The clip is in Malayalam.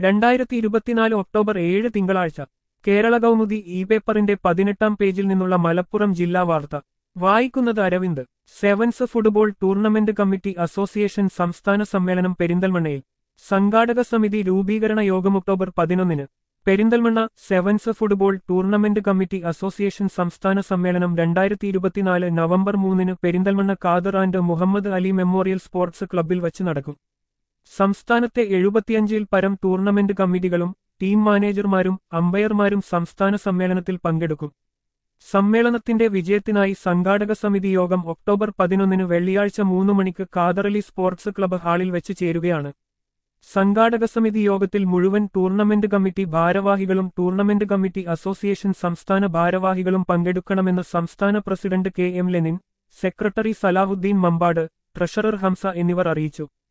രണ്ടായിരത്തി ഇരുപത്തിനാല് ഒക്ടോബർ ഏഴ് തിങ്കളാഴ്ച കേരള കൗമുദി ഇ പേപ്പറിന്റെ പതിനെട്ടാം പേജിൽ നിന്നുള്ള മലപ്പുറം ജില്ലാ വാർത്ത വായിക്കുന്നത് Aravind sevens football tournament committee association സംസ്ഥാന സമ്മേളനം പെരിന്തൽമണ്ണയിൽ സംഘാടക സമിതി രൂപീകരണ യോഗം ഒക്ടോബർ പതിനൊന്നിന് Perinthalmanna sevens football tournament committee association സംസ്ഥാന സമ്മേളനം രണ്ടായിരത്തി ഇരുപത്തിനാല് നവംബർ മൂന്നിന് Perinthalmanna Khader and Muhammad Ali memorial sports ക്ലബ്ബിൽ വച്ച് നടക്കും സംസ്ഥാനത്തെ എഴുപത്തിയഞ്ചിൽ പരം ടൂർണമെന്റ് കമ്മിറ്റികളും ടീം മാനേജർമാരും അമ്പയർമാരും സംസ്ഥാന സമ്മേളനത്തിൽ പങ്കെടുക്കും സമ്മേളനത്തിന്റെ വിജയത്തിനായി സംഘാടക സമിതി യോഗം ഒക്ടോബർ പതിനൊന്നിന് വെള്ളിയാഴ്ച മൂന്ന് മണിക്ക് ഖാദറലി സ്പോർട്സ് ക്ലബ്ബ് ഹാളിൽ വെച്ച് ചേരുകയാണ് സംഘാടക സമിതി യോഗത്തിൽ മുഴുവൻ ടൂർണമെന്റ് കമ്മിറ്റി ഭാരവാഹികളും ടൂർണമെന്റ് കമ്മിറ്റി അസോസിയേഷൻ സംസ്ഥാന ഭാരവാഹികളും പങ്കെടുക്കണമെന്ന് സംസ്ഥാന president K M Lenin secretary Salahuddin Mampad treasurer Hamsa എന്നിവർ അറിയിച്ചു